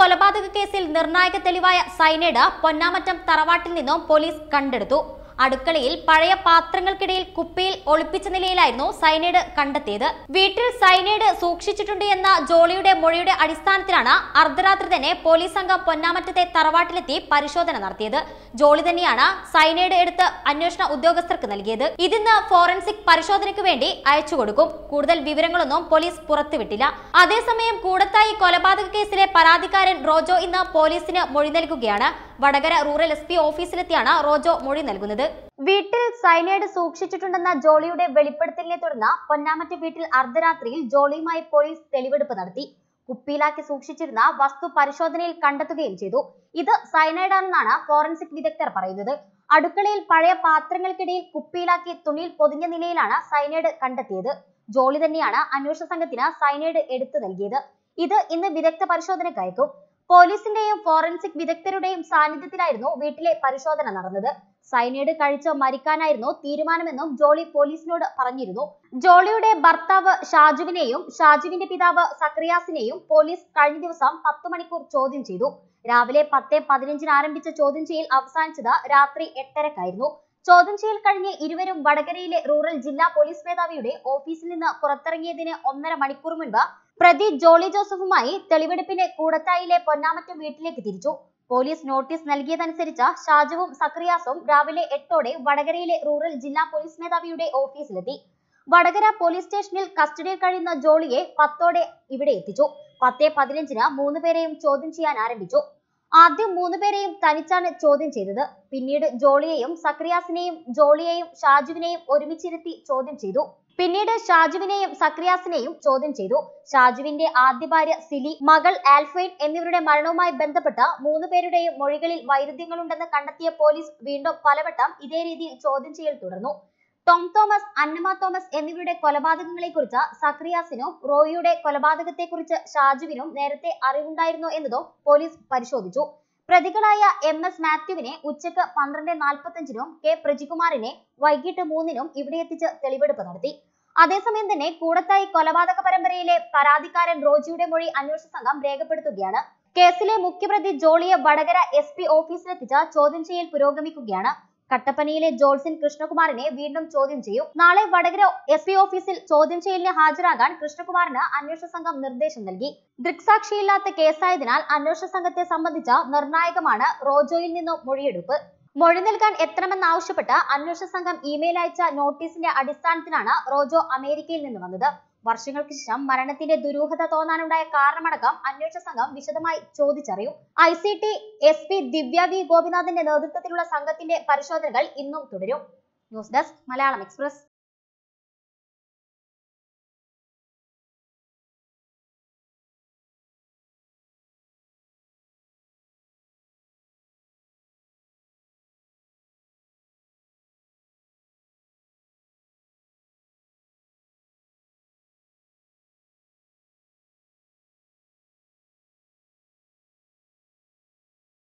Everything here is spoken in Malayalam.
കൊലപാതക കേസിൽ നിർണായക തെളിവായ സൈനൈഡ് പൊന്നാമറ്റം തറവാട്ടിൽ നിന്നും പോലീസ് കണ്ടെടുത്തു അടുക്കളയിൽ പഴയ പാത്രങ്ങൾക്കിടയിൽ കുപ്പിയിൽ ഒളിപ്പിച്ച നിലയിലായിരുന്നു സൈനൈഡ് കണ്ടെത്തിയത് വീട്ടിൽ സൈനൈഡ് സൂക്ഷിച്ചിട്ടുണ്ട് എന്ന ജോളിയുടെ മൊഴിയുടെ അടിസ്ഥാനത്തിലാണ് അർദ്ധരാത്രി തന്നെ പോലീസ് സംഘം പൊന്നാമറ്റത്തെ തറവാട്ടിലെത്തി പരിശോധന നടത്തിയത് ജോളി തന്നെയാണ് സൈനൈഡ് എടുത്ത് അന്വേഷണ ഉദ്യോഗസ്ഥർക്ക് നൽകിയത് ഇതിന്ന് ഫോറൻസിക് പരിശോധനയ്ക്ക് വേണ്ടി അയച്ചു കൊടുക്കും കൂടുതൽ വിവരങ്ങളൊന്നും പോലീസ് പുറത്തുവിട്ടില്ല അതേസമയം കൂടത്തായി കൊലപാതക കേസിലെ പരാതിക്കാരൻ റോജോ ഇന്ന് പോലീസിന് മൊഴി നൽകുകയാണ് വടകര റൂറൽ എസ് പി ഓഫീസിലെത്തിയാണ് റോജോ മൊഴി നൽകുന്നത് വീട്ടിൽ സൈനൈഡ് സൂക്ഷിച്ചിട്ടുണ്ടെന്ന ജോളിയുടെ വെളിപ്പെടുത്തലിനെ തുടർന്ന് പൊന്നാമറ്റ വീട്ടിൽ അർദ്ധരാത്രിയിൽ ജോളിയുമായി പോലീസ് തെളിവെടുപ്പ് നടത്തി കുപ്പിയിലാക്കി സൂക്ഷിച്ചിരുന്ന വസ്തു പരിശോധനയിൽ കണ്ടെത്തുകയും ചെയ്തു ഇത് സൈനൈഡ് ആണെന്നാണ് ഫോറൻസിക് വിദഗ്ധർ പറയുന്നത് അടുക്കളയിൽ പഴയ പാത്രങ്ങൾക്കിടയിൽ കുപ്പിയിലാക്കി തുണിയിൽ പൊതിഞ്ഞ നിലയിലാണ് സൈനൈഡ് കണ്ടെത്തിയത് ജോളി തന്നെയാണ് അന്വേഷണ സംഘത്തിന് സൈനൈഡ് എടുത്തു നൽകിയത് ഇത് ഇന്ന് വിദഗ്ധ പരിശോധനയ്ക്ക് അയക്കും പോലീസിന്റെയും ഫോറൻസിക് വിദഗ്ധരുടെയും സാന്നിധ്യത്തിലായിരുന്നു വീട്ടിലെ പരിശോധന നടന്നത് സൈനൈഡ് കഴിച്ച് മരിക്കാനായിരുന്നു തീരുമാനമെന്നും ജോളി പോലീസിനോട് പറഞ്ഞിരുന്നു ജോളിയുടെ ഭർത്താവ് ഷാജുവിനെയും ഷാജുവിന്റെ പിതാവ് സക്രിയാസിനെയും പോലീസ് കഴിഞ്ഞ ദിവസം പത്തു മണിക്കൂർ ചോദ്യം ചെയ്തു രാവിലെ പത്ത് പതിനഞ്ചിന് ആരംഭിച്ച ചോദ്യം ചെയ്യൽ അവസാനിച്ചത് രാത്രി എട്ടരക്കായിരുന്നു ചോദ്യം ചെയ്യൽ കഴിഞ്ഞ് ഇരുവരും വടകരയിലെ റൂറൽ ജില്ലാ പോലീസ് മേധാവിയുടെ ഓഫീസിൽ നിന്ന് പുറത്തിറങ്ങിയതിന് ഒന്നര മണിക്കൂർ മുൻപ് പ്രതി ജോളി ജോസഫുമായി തെളിവെടുപ്പിന് കൂടത്തായിലെ പൊന്നാമറ്റം വീട്ടിലേക്ക് തിരിച്ചു പോലീസ് നോട്ടീസ് നൽകിയതനുസരിച്ച് ഷാജുവും സക്രിയാസും രാവിലെ എട്ടോടെ വടകരയിലെ റൂറൽ ജില്ലാ പോലീസ് മേധാവിയുടെ ഓഫീസിലെത്തി വടകര പോലീസ് സ്റ്റേഷനിൽ കസ്റ്റഡിയിൽ കഴിയുന്ന ജോളിയെ പത്തോടെ ഇവിടെ എത്തിച്ചു പത്തേ പതിനഞ്ചിന് മൂന്ന് പേരെയും ചോദ്യം ചെയ്യാൻ ആരംഭിച്ചു ആദ്യം മൂന്ന് പേരെയും തനിച്ചാണ് ചോദ്യം ചെയ്തത് പിന്നീട് ജോളിയെയും സക്രിയാസിനെയും ജോളിയെയും ഷാജുവിനെയും ഒരുമിച്ചിരുത്തി ചോദ്യം ചെയ്തു പിന്നീട് ഷാജുവിനെയും സക്രിയാസിനെയും ചോദ്യം ചെയ്തു ഷാജുവിന്റെ ആദ്യ ഭാര്യ സിലി മകൾ ആൽഫൈൻ എന്നിവരുടെ മരണവുമായി ബന്ധപ്പെട്ട മൂന്ന് പേരുടെയും മൊഴികളിൽ വൈരുദ്ധ്യങ്ങളുണ്ടെന്ന് കണ്ടെത്തിയ പോലീസ് വീണ്ടും പലവട്ടം ഇതേ രീതിയിൽ ചോദ്യം ചെയ്യൽ തുടർന്നു ടോം തോമസ് അന്നമ തോമസ് എന്നിവരുടെ കൊലപാതകങ്ങളെ കുറിച്ച് സക്രിയാസിനും റോയിയുടെ കൊലപാതകത്തെക്കുറിച്ച് ഷാജുവിനും നേരത്തെ അറിവുണ്ടായിരുന്നോ എന്നതും പോലീസ് പരിശോധിച്ചു പ്രതികളായ എം എസ് മാത്യുവിനെ ഉച്ചക്ക് പന്ത്രണ്ട് നാൽപ്പത്തഞ്ചിനും കെ പ്രജികുമാറിനെ വൈകിട്ട് മൂന്നിനും ഇവിടെ എത്തിച്ച് തെളിവെടുപ്പ് നടത്തി അതേസമയം തന്നെ കൂടത്തായി കൊലപാതക പരമ്പരയിലെ പരാതിക്കാരൻ റോജിയുടെ മൊഴി അന്വേഷണ സംഘം രേഖപ്പെടുത്തുകയാണ് കേസിലെ മുഖ്യപ്രതി ജോളിയെ വടകര എസ് പി ഓഫീസിലെത്തിച്ച ചോദ്യം ചെയ്യൽ പുരോഗമിക്കുകയാണ് കട്ടപ്പനയിലെ ജോൾസിൻ കൃഷ്ണകുമാറിനെ വീണ്ടും ചോദ്യം ചെയ്യും നാളെ വടകര എസ് പി ഓഫീസിൽ ചോദ്യം ചെയ്യലിന് ഹാജരാകാൻ കൃഷ്ണകുമാറിന് അന്വേഷണ സംഘം നിർദ്ദേശം നൽകി ദൃക്സാക്ഷിയില്ലാത്ത കേസായതിനാൽ അന്വേഷണ സംഘത്തെ സംബന്ധിച്ച നിർണായകമാണ് റോജോയിൽ നിന്നും മൊഴിയെടുപ്പ് മൊഴി നൽകാൻ എത്തണമെന്നാവശ്യപ്പെട്ട് അന്വേഷണ സംഘം ഇമെയിൽ അയച്ച നോട്ടീസിന്റെ അടിസ്ഥാനത്തിലാണ് റോജോ അമേരിക്കയിൽ നിന്ന് വന്നത് വർഷങ്ങൾക്ക് ശേഷം മരണത്തിന്റെ ദുരൂഹത തോന്നാനുണ്ടായ കാരണമടക്കം അന്വേഷണ സംഘം വിശദമായി ചോദിച്ചറിയും I C T S P Divya V ഗോപിനാഥിന്റെ നേതൃത്വത്തിലുള്ള സംഘത്തിന്റെ പരിശോധനകൾ ഇന്നും തുടരും ന്യൂസ് ഡെസ്ക് മലയാളം എക്സ്പ്രസ്